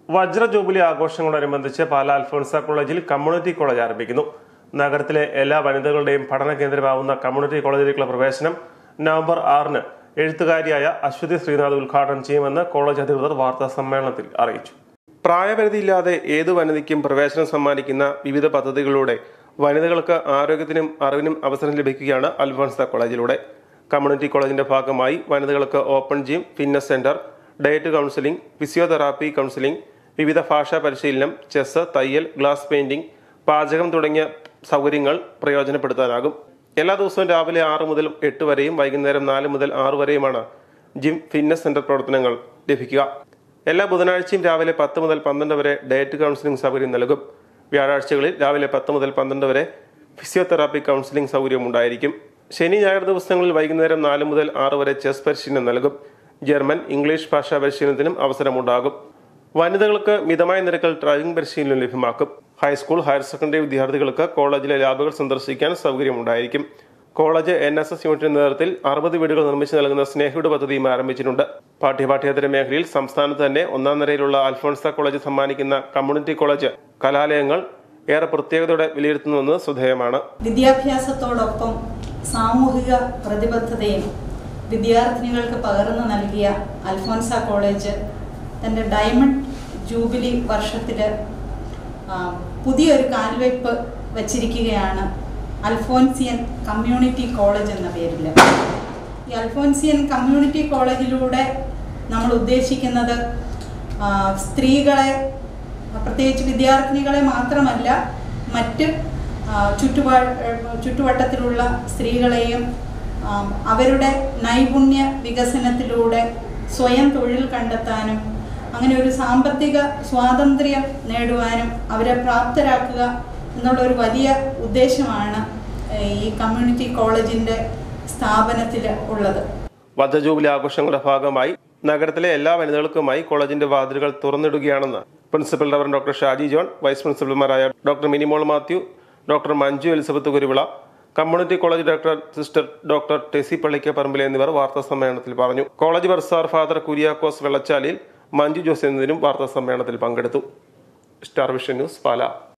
വജ്ര jubilee ആഘോഷങ്ങളോടനുബന്ധിച്ച് പാല അൽഫോൺസ കോളേജിൽ community college ആരംഭിക്കുന്നു നഗരത്തിലെ എല്ലാ വനിതകളുടെയും പഠന കേന്ദ്രമാവുന്ന കമ്മ്യൂണിറ്റി കോളേജിലേക്കുള്ള പ്രവേശനം നവംബർ ആറിന് എഴുത്തുകാരിയായ അശ്വതി ശ്രീനാഥ് ഉദ്ഘാടനം ചെയ്യുമെന്ന് കോളേജ് അധികൃതർ വാർത്താ സമ്മേളനത്തിൽ അറിയിച്ചു പ്രായപരിധിയില്ലാതെ ഏതു വനിതയ്ക്കും പ്രവേശനം സമ്മാനിക്കുന്ന വിവിധ പദ്ധതികളിലൂടെ വനിതകൾക്ക് ആരോഗ്യത്തിനും അറിവിനും അവസരം ലഭിക്കുകയാണ് അൽഫോൺസ കോളേജിലൂടെ കമ്മ്യൂണിറ്റി കോളേജിന്റെ ഭാഗമായി വനിതകൾക്ക് open gym fitness centre diet counselling physiotherapy counselling വിവിധ ഭാഷാ പരിശീലനം ചെസ് തയ്യൽ ഗ്ലാസ് പെയിന്റിംഗ് പാചകം തുടങ്ങിയ സൗകര്യങ്ങൾ പ്രയോജനപ്പെടുത്താനാകും എല്ലാ ദിവസവും രാവിലെ ആറ് മുതൽ എട്ട് വരെയും വൈകുന്നേരം നാല് മുതൽ ആറ് വരെയുമാണ് ജിം ഫിറ്റ്നസ് സെന്റർ പ്രവർത്തനങ്ങൾ ലഭിക്കുക എല്ലാ ബുധനാഴ്ചയും രാവിലെ പത്ത് മുതൽ പന്ത്രണ്ട് വരെ ഡയറ്റ് കൗൺസിലിംഗ് സൗകര്യം നൽകും വ്യാഴാഴ്ചകളിൽ രാവിലെ പത്ത് മുതൽ പന്ത്രണ്ട് വരെ ഫിസിയോതെറാപ്പി കൗൺസിലിംഗ് സൗകര്യം ഉണ്ടായിരിക്കും ശനി ഞായർ ദിവസങ്ങളിൽ വൈകുന്നേരം നാല് മുതൽ ആറ് വരെ ചെസ് പരിശീലനം നൽകും ജർമ്മൻ ഇംഗ്ലീഷ് ഭാഷാ പരിശീലനത്തിനും അവസരമുണ്ടാകും വനിതകൾക്ക് മിതമായ നിരക്കിൽ ഡ്രൈവിംഗ് പരിശീലനം ലഭ്യമാക്കും ഹൈസ്കൂൾ ഹയർ സെക്കൻഡറി വിദ്യാർത്ഥികൾക്ക് കോളേജിലെ ലാബുകൾ സന്ദർശിക്കാൻ സൗകര്യമുണ്ടായിരിക്കും കോളേജ് എൻ എസ് എസ് യൂണിറ്റിന്റെ നേതൃത്വത്തിൽ അറുപത് വീടുകൾ നിർമ്മിച്ചു നൽകുന്ന സ്നേഹയുടെ പദ്ധതിയും ആരംഭിച്ചിട്ടുണ്ട് പാഠ്യപാഠ്യേതര മേഖലയിൽ സംസ്ഥാനത്ത് തന്നെ ഒന്നാം നിരയിലുള്ള അൽഫോൺസ കോളേജ് സമ്മാനിക്കുന്ന കമ്മ്യൂണിറ്റി കോളേജ് കലാലയങ്ങൾ ഏറെ പ്രത്യേകതയോടെ വിലയിരുത്തുന്നുവെന്ന് ശ്രദ്ധേയമാണ് വിദ്യാഭ്യാസത്തോടൊപ്പം സാമൂഹിക പ്രതിബദ്ധതയും വിദ്യാർത്ഥിനികൾക്ക് പകർന്നു നൽകിയ അൽഫോൻസ കോളേജ് തൻ്റെ ഡയമണ്ട് ജൂബിലി വർഷത്തിൽ പുതിയൊരു കാൽവയ്പ് വച്ചിരിക്കുകയാണ് അൽഫോൻസിയൻ കമ്മ്യൂണിറ്റി കോളേജ് എന്ന പേരിൽ ഈ അൽഫോൻസിയൻ കമ്മ്യൂണിറ്റി കോളേജിലൂടെ നമ്മൾ ഉദ്ദേശിക്കുന്നത് ആ, സ്ത്രീകളെ പ്രത്യേകിച്ച് വിദ്യാർത്ഥിനികളെ മാത്രമല്ല മറ്റ് ആ, ചുറ്റുപാ ചുറ്റുവട്ടത്തിലുള്ള സ്ത്രീകളെയും ആ, അവരുടെ നൈപുണ്യ വികസനത്തിലൂടെ സ്വയം തൊഴിൽ കണ്ടെത്താനും അങ്ങനെ ഒരു സാമ്പത്തിക സ്വാതന്ത്ര്യം നേടുവാനും അവരെ പ്രാപ്തരാക്കുക എന്നുള്ള ഒരു വലിയ ഉദ്ദേശമാണ് ഏഹ്, ഈ കമ്മ്യൂണിറ്റി കോളേജിൻ്റെ സ്ഥാപനത്തിൽ ഉള്ളത് വധജൂബിലി ആഘോഷങ്ങളുടെ ഭാഗമായി നഗരത്തിലെ എല്ലാ വനിതകൾക്കുമായി കോളേജിന്റെ വാതിലുകൾ തുറന്നിടുകയാണെന്ന് പ്രിൻസിപ്പൽ റവർ ഡോക്ടർ ഷാജി ജോൺ വൈസ് പ്രിൻസിപ്പൽമാരായ doctor Minimol Mathew doctor Manju Elizabeth Kuruvila community college director sister doctor Tessy Pallikkaparambil എന്നിവർ വാർത്താ സമ്മേളനത്തിൽ പറഞ്ഞു college bursar father Kuriakose Vellachalil Manju Jose എന്നിവരും വാർത്താ സമ്മേളനത്തിൽ പങ്കെടുത്തു സ്റ്റാർ വിഷൻ ന്യൂസ് പാല